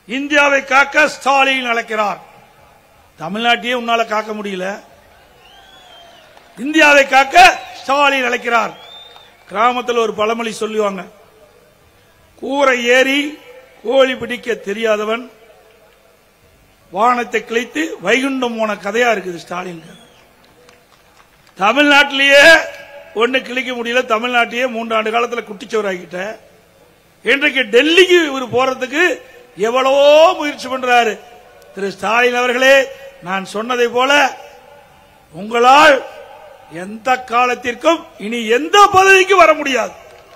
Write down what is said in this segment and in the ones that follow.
இந்தியாவை காக்க ஸ்டாலின் அழைக்கிறார் தமிழ்நாட்டையே உன்னால காக்க முடியல இந்தியாவை காக்க ஸ்டாலின் அழைக்கிறார் கிராமத்தில் ஒரு பழமொழி சொல்லுவாங்க கூரை ஏறி கோழி பிடிக்க தெரியாதவன் வானத்தை கிழித்து வைகுண்டம் போன கதையா இருக்குது ஸ்டாலின் கதை. தமிழ்நாட்டிலேயே ஒண்ணு கிழிக்க முடியல தமிழ்நாட்டையே மூன்றாண்டு காலத்துல குட்டிச்சோராக்கிட்ட இன்றைக்கு டெல்லிக்கு இவர் போறதுக்கு எவ்வளவோ முயற்சி பண்றாரு திரு ஸ்டாலின் அவர்களே நான் சொன்னதை போல உங்களால் எந்த காலத்திற்கும் இனி எந்த பதவிக்கு வர முடியாது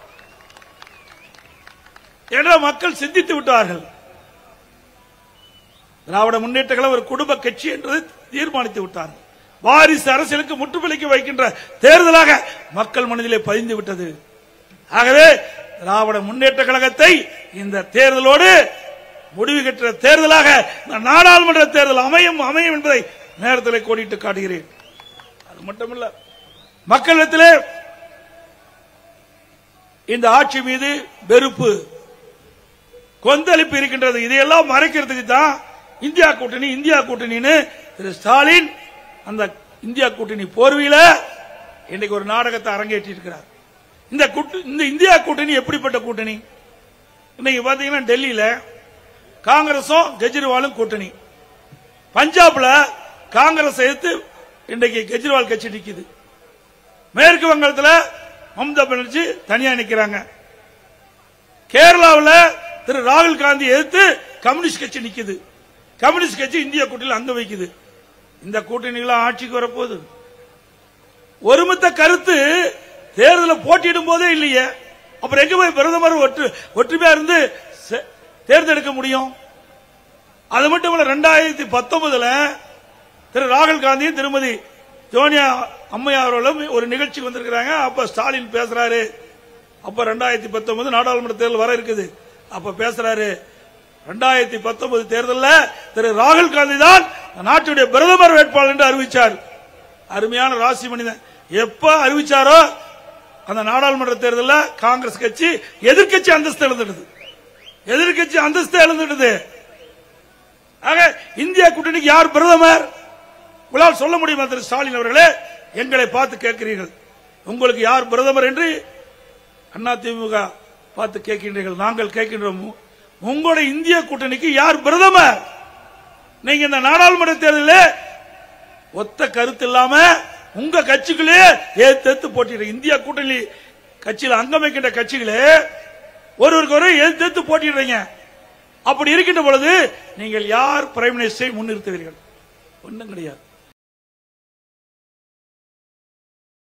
என்ற மக்கள் சிந்தித்து விட்டார்கள் திராவிட முன்னேற்ற கழகம் ஒரு குடும்ப கட்சி என்றதை தீர்மானித்து விட்டார்கள் வாரிசு அரசியலுக்கு முற்றுப்புள்ளிக்கு வைக்கின்ற தேர்தலாக மக்கள் மனதிலே பதிந்து விட்டது ஆகவே திராவிட முன்னேற்ற கழகத்தை இந்த தேர்தலோடு முடிவு கட்டுற தேர்தலாக இந்த நாடாளுமன்ற தேர்தல் அமையும் அமையும் என்பதை நேரத்தில் கோடிட்டு காட்டுகிறேன் அது மட்டுமல்ல மக்களிடத்திலே இந்த ஆட்சி மீது வெறுப்பு கொந்தளிப்பு இருக்கின்றது இதையெல்லாம் மறைக்கிறதுக்கு தான் இந்தியா கூட்டணி இந்தியா கூட்டணின்னு திரு ஸ்டாலின் அந்த இந்தியா கூட்டணி போர்வையில இன்னைக்கு ஒரு நாடகத்தை அரங்கேற்றி இருக்கிறார் இந்த கூட்டு- இந்த இந்தியா கூட்டணி எப்படிப்பட்ட கூட்டணி இன்னைக்கு பாத்தீங்கன்னா டெல்லியில காங்கிரசும் கெஜ்ரிவாலும் கூட்டணி பஞ்சாப்ல காங்கிரஸ் எதிர்த்து இன்றைக்கு கெஜ்ரிவால் கட்சி நிக்குது மேற்கு வங்கத்தில் மம்தா பானர்ஜி தனியா நிக்கிறாங்க கேரளாவில் திரு ராகுல் காந்தி எதிர்த்து கம்யூனிஸ்ட் கட்சி நிக்குது கம்யூனிஸ்ட் கட்சி இந்திய கூட்டணியில் அங்க வைக்குது இந்த கூட்டணிகளாம் ஆட்சிக்கு வரப்போகுது ஒருமித்த கருத்து தேர்தலில் போட்டியிடும் போதே இல்லையே அப்புறம் எங்க போய் பிரதமர் ஒற்று ஒற்றுமையா இருந்து செ- தேர்ந்தெடுக்க முடியும் அது மட்டும் இல்ல ரெண்டாயிரத்தி பத்தொன்பதுல திரு ராகுல் காந்தியும் திருமதி சோனியா அம்மையார் அவர்களும் ஒரு நிகழ்ச்சிக்கு வந்திருக்கிறாங்க அப்ப ஸ்டாலின் பேசுறாரு அப்ப ரெண்டாயிரத்தி பத்தொன்பது நாடாளுமன்ற தேர்தல் வர இருக்குது அப்ப பேசுறாரு ரெண்டாயிரத்தி பத்தொன்பது தேர்தலில் திரு ராகுல் காந்தி தான் நாட்டுடைய பிரதமர் வேட்பாளர் என்று அறிவிச்சார் அருமையான ராசி மனிதன் எப்ப அறிவிச்சாரோ அந்த நாடாளுமன்ற தேர்தலில் காங்கிரஸ் கட்சி எதிர்க்கட்சி அந்தஸ்து எழுந்துடுது எதிர்க்கட்சி அந்தஸ்து எழுந்துடுது ஆக இந்திய கூட்டணிக்கு யார் பிரதமர் உங்களால் சொல்ல முடியுமா திரு ஸ்டாலின் அவர்களே எங்களை பார்த்து கேட்கிறீர்கள் உங்களுக்கு யார் பிரதமர் என்று அண்ணா திமுக பார்த்து கேட்கின்றீர்கள் நாங்கள் கேட்கின்றோம் உங்களுடைய இந்திய கூட்டணிக்கு யார் பிரதமர் நீங்க இந்த நாடாளுமன்ற தேர்தலில் ஒத்த கருத்து இல்லாம உங்க கட்சிகளே ஏத்து போட்டிடுற இந்தியா கூட்டணி கட்சியில் அங்கம் வைக்கின்ற கட்சிகளே ஒருவருக்கு ஒரு எதிர்த்து போட்டிடுறீங்க அப்படி இருக்கின்ற பொழுது நீங்கள் யார் பிரைம் மினிஸ்டரை முன்னிறுத்துவீர்கள் ஒன்றும் கிடையாது